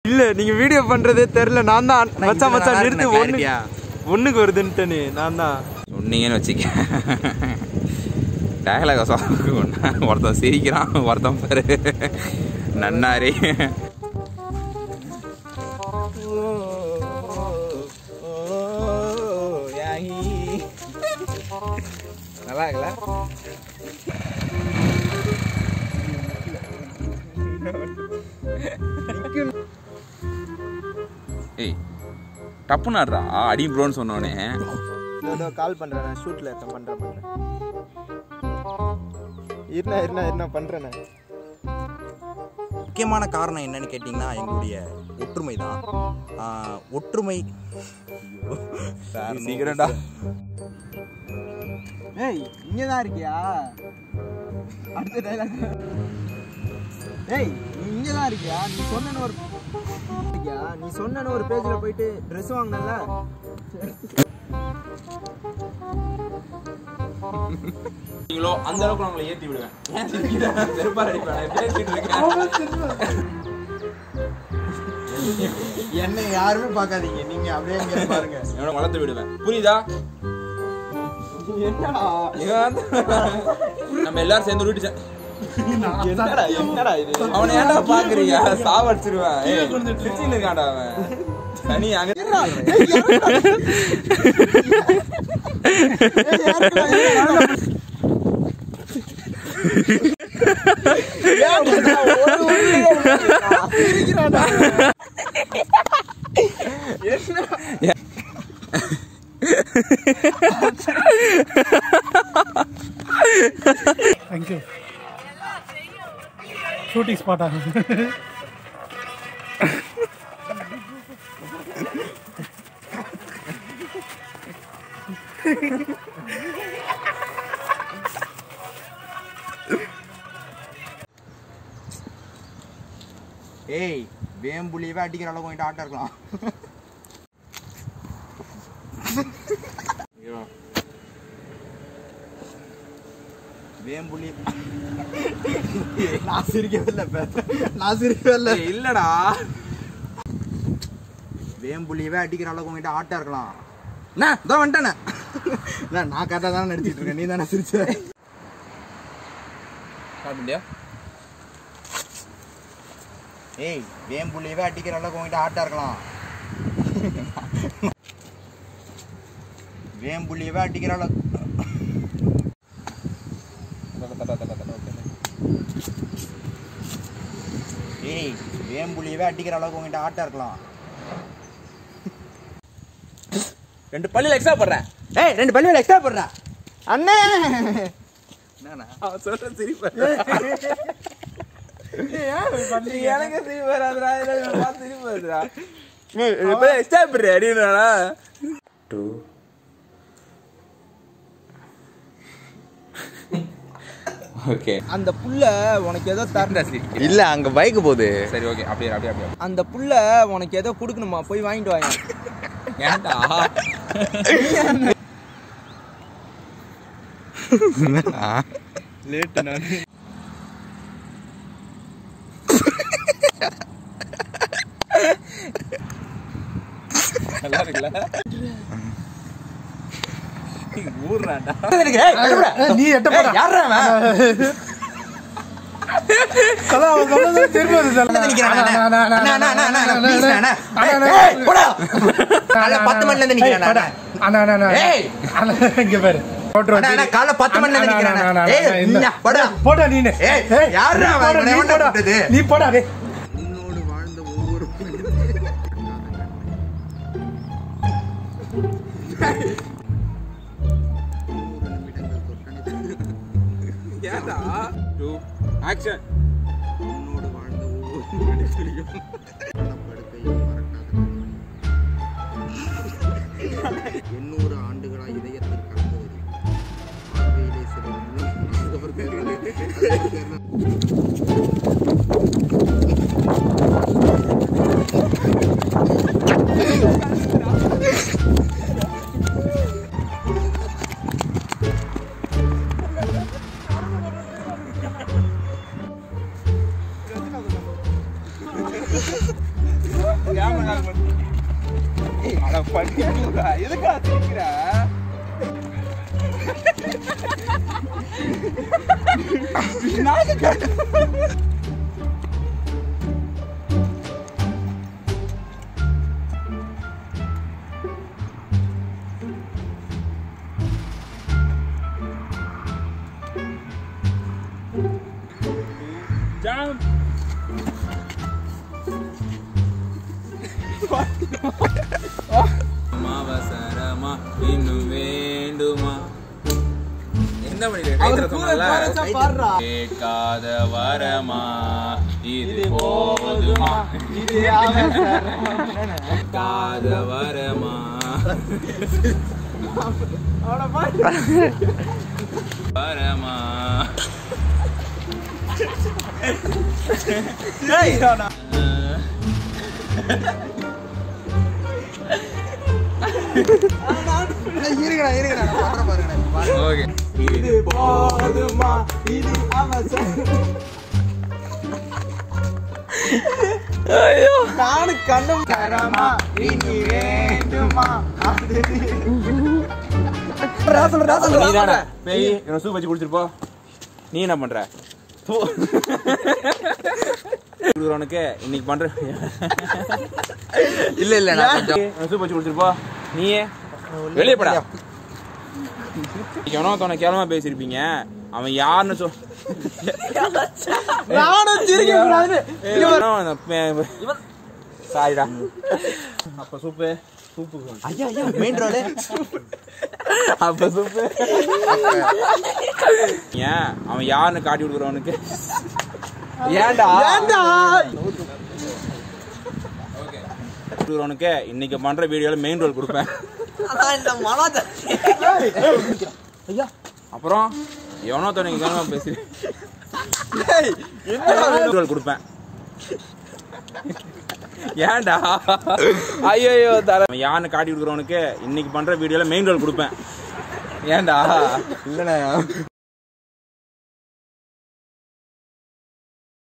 இல்ல நீங்க வீடியோ பண்றதே தெரியல நான் தான் நான் மச்சான் இதுல மச்சான் நல்லா நிறுத்து இருக்கேன், ஒண்ணு clarity-யா? ஒண்ணுக்கு வருதுன்ட்டனே நான் தான் சொன்னீங்கன்னு வச்சுக்க டயலாக சொல்ல ஒருத்தன் சிரிக்கிறான் ஒருத்தன் பாரு நன்னாரி நல்லா இருக்குல்ல ஏய் டப்புன்னு ஆடுறா அடி ப்ரோன்னு சொன்னோடனே கால் பண்றேன் நான் ஷூட்ல இருக்கேன் பண்றேன் பண்றேன் இருண்ணா இருண்ணா இருண்ணா பண்றேன் முக்கியமான காரணம் என்னன்னு கேட்டிங்கன்னா எங்களுடைய ஒற்றுமை தான் ஒற்றுமை சீக்கிரம்டா ஏய் இங்க தான் இருக்கியா அடுத்த டைலாக் ஏய் நீ இங்க தான் இருக்கியா நீ சொன்னன ஒரு இருக்கியா நீ சொன்னன ஒரு பேஜ்ல போயிட்டு Dress வாங்கினல நீங்களோ அந்த அளவுக்கு நான் உங்களை ஏற்றி விடுவேன் செருப்பால் அடிப்பேன் பேசிட்டு இருக்கேன் என்னை யாருமே பார்க்காதீங்க நீங்க அப்படியே இங்க பாருங்க எவ்வளோ வளர்த்து விடுவேன் புரியுதா என்னடா இவன் வந்து- நம்ம எல்லாரும் சேர்ந்து வீட்டு சே- என்னடா என்னடா இது அவனை ஏன்டா பாக்குறியா சாவடிச்சிருவேன் சிரிச்சின்னு இருக்கான்டா அவன் சனி அங்க தேங்க்யூ ஷூட்டிங் ஸ்பாட் ஆகும் ஏய் வேம்புலியவே அடிக்கிற அளவுக்கு வாங்கிட்டு ஆட்டா இருக்கலாம் வேம்புலி நான் சிரிக்கவே இல்லை இப்ப. நான் சிரிக்கவே இல்லை ஏய், இல்லடா வேம்புலியவே அடிக்கிற அளவுக்கு வாங்கிட்டு ஆட்டா இருக்கலாம் என்ன இதோ வந்துட்டானே நான் நான் கரெக்டாக தானே நடிச்சிட்டு இருக்கேன் நீ தானே சிரிச்ச காட்டுண்டியா ஏய் வேம்புலியவே அடிக்கிற அளவுக்கு வாங்கிட்டு ஆட்டா இருக்கலாம் வேம்புலியவே அடிக்கிற அளவுக்கு ஏய் வேம்புலியவே அடிக்கிற அளவுக்கு உங்ககிட்ட ஆட்டா இருக்கலாம் ரெண்டு பள்ளியில் எக்ஸ்ட்ரா போடுறேன் ஏய் ரெண்டு பள்ளியில் எக்ஸ்ட்ரா போடுறேன் அண்ணே என்னண்ணா அவன் சொல்ற சிரிப்பு எனக்கு சிரிப்பு வராதுடா இதில் பார்த்து சிரிப்பு வருதுடா எக்ஸ்ட்ரா போடுறேன் அப்படின்னா டூ ஓகே அந்த புள்ள உனக்கு ஏதோ தர இல்ல அங்க பைக் போகுது சரி ஓகே அப்படியே அப்படியே அப்படியே அந்த புள்ள உனக்கு ஏதோ கொடுக்கணுமா போய் வாங்கிட்டு வாங்க ஏன்டா லேட்டு நான் நல்லா இருக்குல்ல ஊர்றான்டா நீ எட்ட போடா யாரா அவன் அதான் அவன் சொன்னது திரும்ப வருது சார். நிக்கிறான் அண்ணா, அண்ணா, அண்ணா, அண்ணா, அண்ணா, அண்ணா, அண்ணா, please, அண்ணா. அண்ணா, அண்ணா, ஏய், போடா. காலைல பத்து மணில இருந்து ஏய், நிக்கிறேன் போடா. நான். அண்ணா, அண்ணா, அண்ணா. ஏய். அண்ணா, இங்க பாரு போட்டு அண்ணா, அண்ணா, காலைல பத்து மணில இருந்து நிக்கிறேன் அண்ணா, நான். அண்ணா, ஏய், அண்ணா, இந்த. இந்தா, போடா. போடா நீனு ஏய், ஏய், யாருடா நீ அவன்? போடா, இவனை நீ எவன்டா போடா. கூப்பிட்டது? நீ போடா டேய். உன்னோடு வாழ்ந்த ஒவ்வொரு ஏன்டா ஆக்ஷன் உன்னோடு வாழ்ந்த ஒவ்வொரு நிமிடத்திலையும் படுக்கையில் மறக்காத எண்ணூறு ஆண்டுகளாய் இதயத்தில் கலந்து வருகிறது பார்வையிலே சில கேமரா கால் பண்ணு ஏய் அட பண்ணிடுடா எதுக்கா சிரிக்கிற நாக்கு கட்டு Jump. அவசரமா இன்னும் வேண்டுமா என்ன அவர் கூட chorus ஆ பாடுறா. பண்ணிட்டு கேட்காத வரமா இது போதுமா இது அவசரம். கேட்காத வரமா அவனை பாரு. வரமா ஏய், இருங்கடா இருங்கடா நான் பாடுறேன் பாருங்கடா பாருங்க. ஓகே இது போதுமா இது அவசரம் நானும் கண்ணும் தரமா இனி வேண்டுமா அது சொல்றா, சொல்றா, சொல்றா, நீ தானே சொல்றா. பேய் என்ன சூப் வச்சு குடிச்சிட்டு போ நீ என்ன பண்ற குடுக்குறவனுக்கு இன்னைக்கு பண்ற இல்ல இல்ல நான் கொஞ்சம் என்ன சூப் வச்சு குடிச்சிட்டு போ நீயே வெளியே போடா எவனோ தோண கேவலமா பேசியிருப்பீங்க அவன் யாருன்னு சொல் நானும் சிரிக்க கூடாதுன்னு சாரிடா அப்ப சூப்பு ஐயா ஐயா மெயின் ரோடு அப்ப சூப்பு ஏன் அவன் யாருன்னு காட்டி கொடுக்குறவனுக்கு ஏன்டா ஏன்டா கொடுக்குறவனுக்கு இன்னைக்கு பண்ற வீடியோல மெயின் ரோல் கொடுப்பேன் இந்த மனோஜ் அப்புறம் எவனோ தோணுங்க கேவலமா பேசி ரோல் கொடுப்பேன் ஏன்டா ஐயோ தர அவன் யாருன்னு காட்டி கொடுக்குறவனுக்கு இன்னைக்கு பண்ற வீடியோல மெயின் ரோல் கொடுப்பேன் ஏன்டா இல்லண்ணா